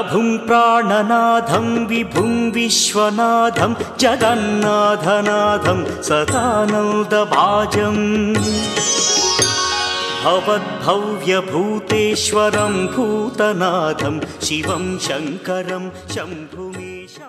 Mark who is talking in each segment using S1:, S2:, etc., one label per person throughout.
S1: प्रभुं प्राणनाथं विभुं विश्वनाथं जगन्नाथनाथं सदानन्दभाजम् भवद्भव्यभूतेश्वरं भूतनाथं शिवं शङ्करं शम्भुमीशा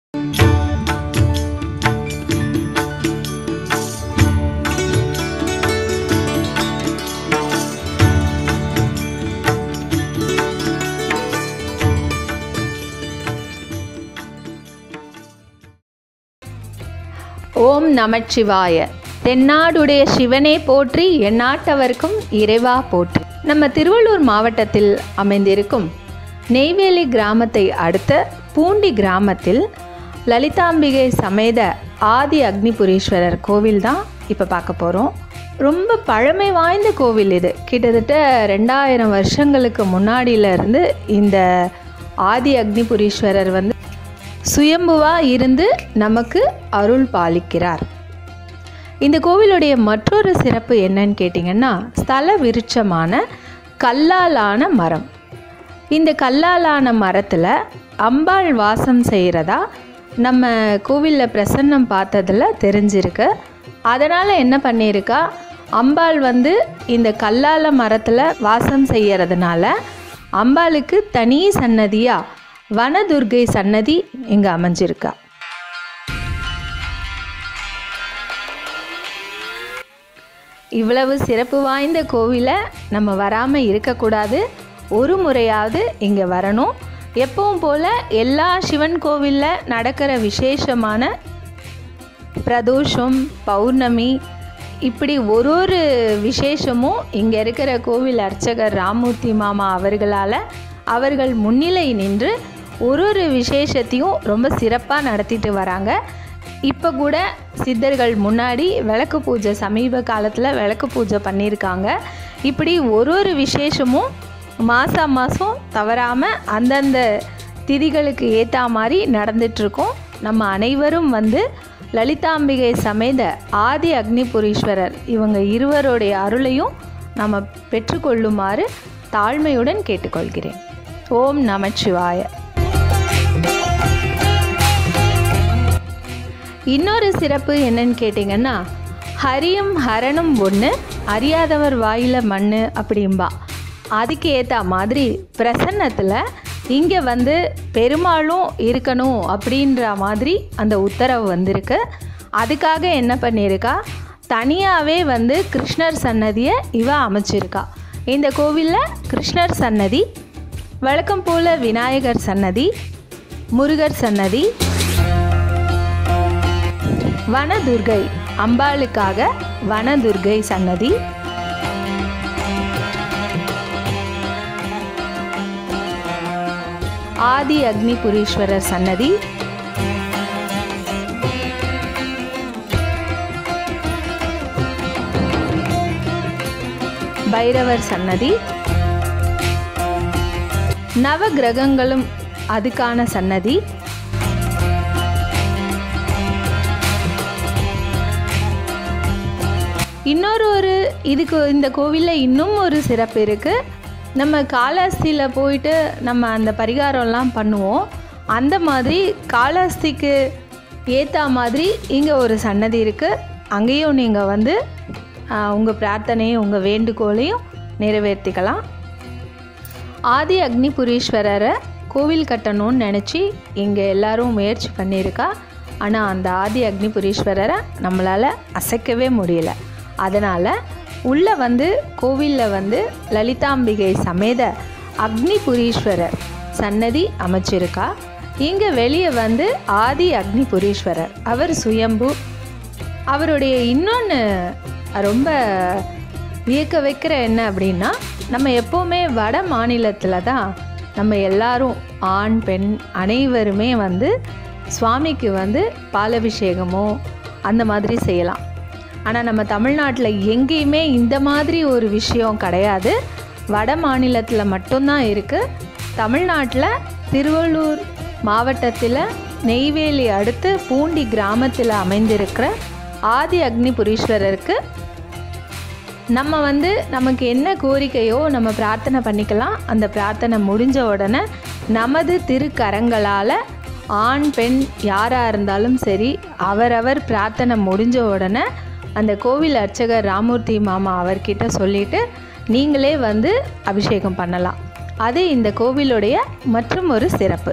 S2: ஓம் நமச்சிவாய தென்னாடுடைய சிவனே போற்றி எந்நாட்டவர்க்கும் இறைவா போற்றி நம்ம திருவள்ளூர் மாவட்டத்தில் அமைந்திருக்கும் நெய்வேலி கிராமத்தை அடுத்த பூண்டி கிராமத்தில் லலிதாம்பிகை சமேத ஆதி அக்னிபுரீஸ்வரர் கோவில் தான் இப்போ பார்க்க போகிறோம் ரொம்ப பழமை வாய்ந்த கோவில் இது கிட்டத்தட்ட ரெண்டாயிரம் வருஷங்களுக்கு முன்னாடியிலேருந்து இந்த ஆதி அக்னிபுரீஸ்வரர் வந்து சுயம்புவா இருந்து நமக்கு அருள் பாலிக்கிறார் இந்த கோவிலுடைய மற்றொரு சிறப்பு என்னன்னு கேட்டிங்கன்னா ஸ்தல விருட்சமான கல்லாலான மரம் இந்த கல்லாலான மரத்தில் அம்பாள் வாசம் செய்கிறதா நம்ம கோவிலில் பிரசன்னம் பார்த்ததில் தெரிஞ்சிருக்கு அதனால் என்ன பண்ணியிருக்கா அம்பாள் வந்து இந்த கல்லால மரத்தில் வாசம் செய்யறதுனால அம்பாளுக்கு தனி சன்னதியாக வனதுர்கை சன்னதி இங்கே அமைஞ்சிருக்கா இவ்வளவு சிறப்பு வாய்ந்த கோவிலை நம்ம வராமல் இருக்கக்கூடாது ஒரு முறையாவது இங்கே வரணும் எப்பவும் போல் எல்லா சிவன் கோவிலில் நடக்கிற விசேஷமான பிரதோஷம் பௌர்ணமி இப்படி ஒரு ஒரு விசேஷமும் இங்கே இருக்கிற கோவில் அர்ச்சகர் ராமூர்த்தி மாமா அவர்களால் அவர்கள் முன்னிலை நின்று ஒரு ஒரு விசேஷத்தையும் ரொம்ப சிறப்பாக நடத்திட்டு வராங்க இப்போ கூட சித்தர்கள் முன்னாடி விளக்கு பூஜை சமீப காலத்தில் விளக்கு பூஜை பண்ணியிருக்காங்க இப்படி ஒரு ஒரு விசேஷமும் மாதம் மாதம் தவறாமல் அந்தந்த திதிகளுக்கு ஏற்ற மாதிரி நடந்துட்டுருக்கோம் நம்ம அனைவரும் வந்து லலிதாம்பிகை சமேத ஆதி அக்னிபுரீஸ்வரர் இவங்க இருவருடைய அருளையும் நம்ம பெற்றுக்கொள்ளுமாறு தாழ்மையுடன் கேட்டுக்கொள்கிறேன் ஓம் நமச்சிவாய இன்னொரு சிறப்பு என்னன்னு கேட்டிங்கன்னா ஹரியும் ஹரனும் ஒன்று அறியாதவர் வாயில மண் அப்படிம்பா அதுக்கு ஏற்ற மாதிரி பிரசன்னத்தில் இங்கே வந்து பெருமாளும் இருக்கணும் அப்படின்ற மாதிரி அந்த உத்தரவு வந்திருக்கு அதுக்காக என்ன பண்ணியிருக்கா தனியாகவே வந்து கிருஷ்ணர் சன்னதியை இவ அமைச்சிருக்கா இந்த கோவிலில் கிருஷ்ணர் சன்னதி வழக்கம் போல் விநாயகர் சன்னதி முருகர் சன்னதி வனதுர்கை அம்பாளுக்காக வனதுர்கை சன்னதி ஆதி அக்னிபுரீஸ்வரர் சன்னதி பைரவர் சன்னதி நவ கிரகங்களும் அதுக்கான சன்னதி இன்னொரு ஒரு இதுக்கு இந்த கோவிலில் இன்னும் ஒரு சிறப்பு இருக்குது நம்ம காளாஸ்தியில் போயிட்டு நம்ம அந்த பரிகாரம்லாம் பண்ணுவோம் அந்த மாதிரி காளாஸ்திக்கு ஏற்ற மாதிரி இங்கே ஒரு சன்னதி இருக்குது அங்கேயும் நீங்கள் வந்து உங்கள் பிரார்த்தனையும் உங்கள் வேண்டுகோளையும் நிறைவேற்றிக்கலாம் ஆதி அக்னிபுரீஸ்வரரை கோவில் கட்டணும்னு நினச்சி இங்கே எல்லாரும் முயற்சி பண்ணியிருக்கா ஆனால் அந்த ஆதி அக்னிபுரீஸ்வரரை நம்மளால் அசைக்கவே முடியல அதனால் உள்ளே வந்து கோவிலில் வந்து லலிதாம்பிகை சமேத அக்னிபுரீஸ்வரர் சன்னதி அமைச்சிருக்கா இங்கே வெளியே வந்து ஆதி அக்னிபுரீஸ்வரர் அவர் சுயம்பு அவருடைய இன்னொன்று ரொம்ப வியக்க வைக்கிற என்ன அப்படின்னா நம்ம எப்போவுமே வட மாநிலத்தில் தான் நம்ம எல்லாரும் ஆண் பெண் அனைவருமே வந்து சுவாமிக்கு வந்து பாலபிஷேகமோ அந்த மாதிரி செய்யலாம் ஆனால் நம்ம தமிழ்நாட்டில் எங்கேயுமே இந்த மாதிரி ஒரு விஷயம் கிடையாது வட மாநிலத்தில் மட்டும்தான் இருக்குது தமிழ்நாட்டில் திருவள்ளூர் மாவட்டத்தில் நெய்வேலி அடுத்து பூண்டி கிராமத்தில் அமைந்திருக்கிற ஆதி அக்னிபுரீஸ்வரருக்கு நம்ம வந்து நமக்கு என்ன கோரிக்கையோ நம்ம பிரார்த்தனை பண்ணிக்கலாம் அந்த பிரார்த்தனை முடிஞ்ச உடனே நமது திருக்கரங்களால் ஆண் பெண் யாராக இருந்தாலும் சரி அவரவர் பிரார்த்தனை முடிஞ்ச உடனே அந்த கோவில் அர்ச்சகர் ராமூர்த்தி மாமா அவர்கிட்ட சொல்லிட்டு நீங்களே வந்து அபிஷேகம் பண்ணலாம் அது இந்த கோவிலுடைய மற்றும் ஒரு சிறப்பு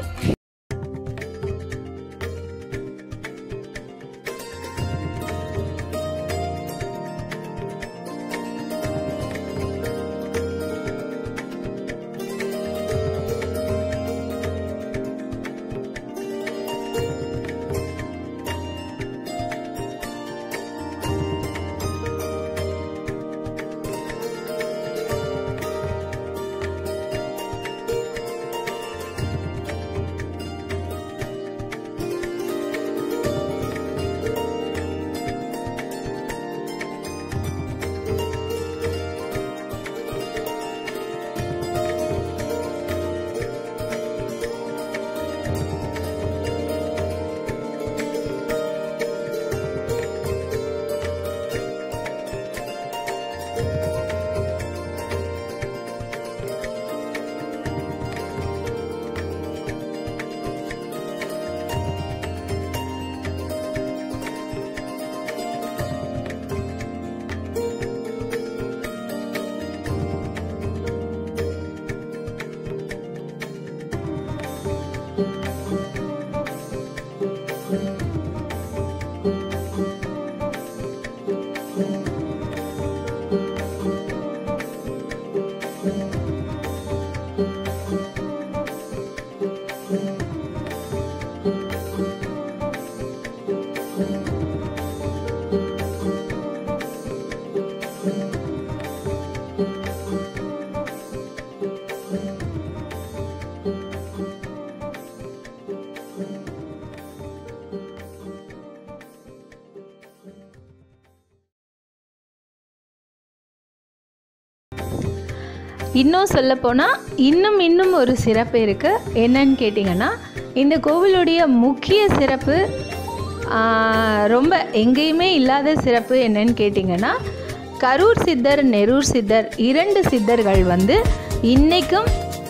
S2: இன்னும் சொல்லப்போனால் இன்னும் இன்னும் ஒரு சிறப்பு இருக்குது என்னன்னு கேட்டிங்கன்னா இந்த கோவிலுடைய முக்கிய சிறப்பு ஆஹ், ரொம்ப எங்கேயுமே இல்லாத சிறப்பு என்னன்னு கேட்டிங்கன்னா கரூர் சித்தர் நெரூர் சித்தர் இரண்டு சித்தர்கள் வந்து இன்றைக்கும்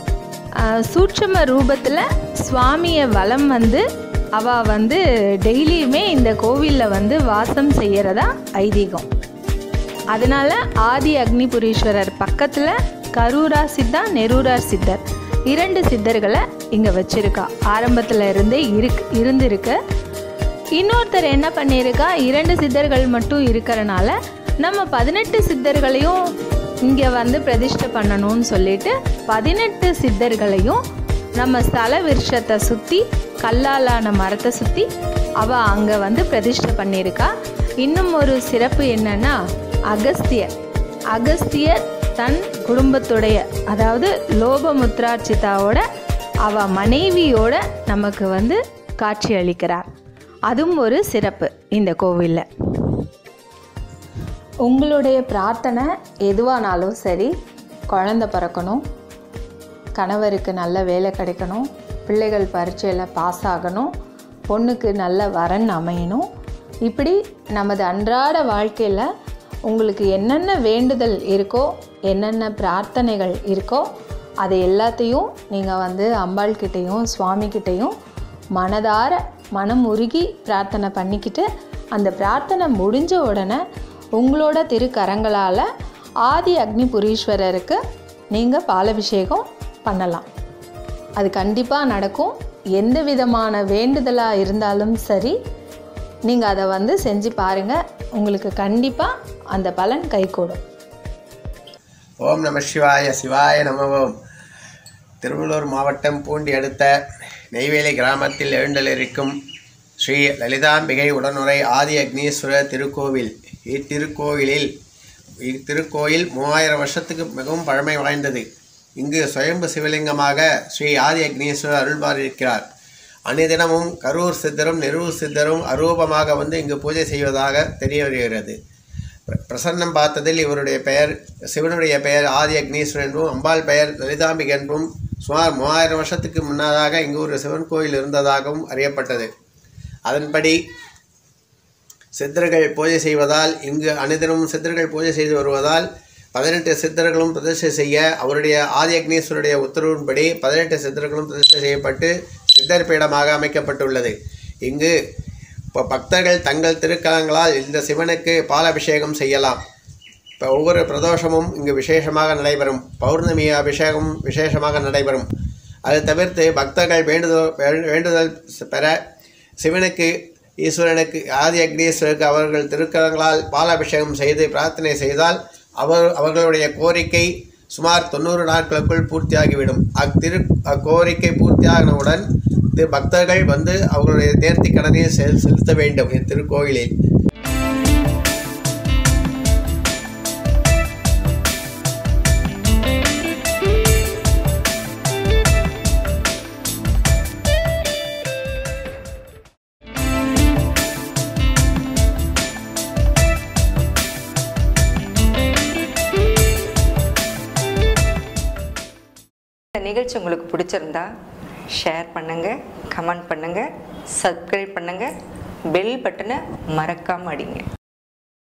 S2: சூட்சம ரூபத்தில் சுவாமியை வலம் வந்து அவ வந்து டெய்லியுமே இந்த கோவிலில் வந்து வாசம் செய்கிறதா ஐதீகம் அதனால ஆதி அக்னிபுரீஸ்வரர் பக்கத்தில் கரூரா சித்தா நெரூரார் சித்தர் இரண்டு சித்தர்களை இங்கே வச்சிருக்கா ஆரம்பத்தில் இருந்தே இருக்கு இருந்திருக்கு இன்னொருத்தர் என்ன பண்ணியிருக்கா இரண்டு சித்தர்கள் மட்டும் இருக்கிறனால நம்ம பதினெட்டு சித்தர்களையும் இங்கே வந்து பிரதிஷ்டை பண்ணணும்னு சொல்லிட்டு பதினெட்டு சித்தர்களையும் நம்ம ஸ்தல விருஷத்தை சுற்றி கல்லாலான மரத்தை சுற்றி அவள் அங்கே வந்து பிரதிஷ்டை பண்ணியிருக்கா இன்னும் ஒரு சிறப்பு என்னன்னா அகஸ்தியர் அகஸ்தியர் தன் குடும்பத்துடைய அதாவது லோபமுத்ரார்ச்சிதாவோட அவ மனைவியோட நமக்கு வந்து காட்சி அளிக்கிறார் அதுவும் ஒரு சிறப்பு இந்த கோவிலில் உங்களுடைய பிரார்த்தனை எதுவானாலும் சரி குழந்த பிறக்கணும் கணவருக்கு நல்ல வேலை கிடைக்கணும் பிள்ளைகள் பரீட்சையில் பாஸ் ஆகணும் பொண்ணுக்கு நல்ல வரன் அமையணும் இப்படி நமது அன்றாட வாழ்க்கையில் உங்களுக்கு என்னென்ன வேண்டுதல் இருக்கோ என்னென்ன பிரார்த்தனைகள் இருக்கோ அதை எல்லாத்தையும் நீங்கள் வந்து அம்பாள் கிட்டேயும் சுவாமி கிட்டேயும் மனதார மனம் உருகி பிரார்த்தனை பண்ணிக்கிட்டு அந்த பிரார்த்தனை முடிஞ்ச உடனே உங்களோட திருக்கரங்களால் ஆதி அக்னிபுரீஸ்வரருக்கு நீங்கள் பாலபிஷேகம் பண்ணலாம் அது கண்டிப்பாக நடக்கும் எந்த விதமான வேண்டுதலாக இருந்தாலும் சரி நீங்கள் அதை வந்து செஞ்சு பாருங்கள் உங்களுக்கு கண்டிப்பாக அந்த பலன் கைகூடும்
S3: ஓம் நம சிவாய சிவாய நம ஓம் திருவள்ளூர் மாவட்டம் பூண்டி அடுத்த நெய்வேலி கிராமத்தில் எழுந்தளிருக்கும் ஸ்ரீ லலிதாம்பிகை உடனுரை ஆதி அக்னீஸ்வரர் திருக்கோவில் இத்திருக்கோவிலில் இத்திருக்கோயில் மூவாயிரம் வருஷத்துக்கு மிகவும் பழமை வாய்ந்தது இங்கு சுயம்பு சிவலிங்கமாக ஸ்ரீ ஆதி அக்னீஸ்வரர் அருள்பாலிருக்கிறார் அன்னிதினமும் கரூர் சித்தரும் நெரூர் சித்தரும் அரூபமாக வந்து இங்கு பூஜை செய்வதாக தெரிய வருகிறது பிர- பிரசன்னம் பார்த்ததில் இவருடைய பெயர் சிவனுடைய பெயர் ஆதி அக்னீஸ்வரன் என்றும் அம்பாள் பெயர் லலிதாம்பிகை என்றும் சுமார் மூவாயிரம் வருஷத்துக்கு முன்னதாக இங்கு ஒரு சிவன் கோயில் இருந்ததாகவும் அறியப்பட்டது அதன்படி சித்தர்கள் பூஜை செய்வதால் இங்கு அனுதினமும் சித்தர்கள் பூஜை செய்து வருவதால் பதினெட்டு சித்தர்களும் பிரதிஷ்டை செய்ய அவருடைய ஆதி அக்னீஸ்வருடைய உத்தரவின்படி பதினெட்டு சித்தர்களும் பிரதிஷ்டை செய்யப்பட்டு சித்தர் பீடமாக அமைக்கப்பட்டுள்ளது இங்கு இப்போ பக்தர்கள் தங்கள் திருக்கரங்களால் இந்த சிவனுக்கு பாலாபிஷேகம் செய்யலாம் இப்போ ஒவ்வொரு பிரதோஷமும் இங்கு விசேஷமாக நடைபெறும் பௌர்ணமி அபிஷேகம் விசேஷமாக நடைபெறும் அது தவிர்த்து பக்தர்கள் வேண்டுதல் வே- வேண்டுதல் பெற சிவனுக்கு ஈஸ்வரனுக்கு ஆதி அக்னீஸ்வருக்கு அவர்கள் திருக்கரங்களால் பாலாபிஷேகம் செய்து பிரார்த்தனை செய்தால் அவர் அவர்களுடைய கோரிக்கை சுமார் தொண்ணூறு நாட்களுக்குள் பூர்த்தியாகிவிடும் அத்திரு அக்கோரிக்கை பூர்த்தியானவுடன் திரு பக்தர்கள் வந்து அவர்களுடைய நேர்த்தி கடனை செல் செலுத்த வேண்டும் இத்திருக்கோயிலில்
S4: இந்த நிகழ்ச்சி உங்களுக்கு பிடிச்சிருந்தா ஷேர் பண்ணுங்கள் கமெண்ட் பண்ணுங்கள் சப்ஸ்கிரைப் பண்ணுங்கள் பெல் பட்டனை மறக்காமல் அடிங்க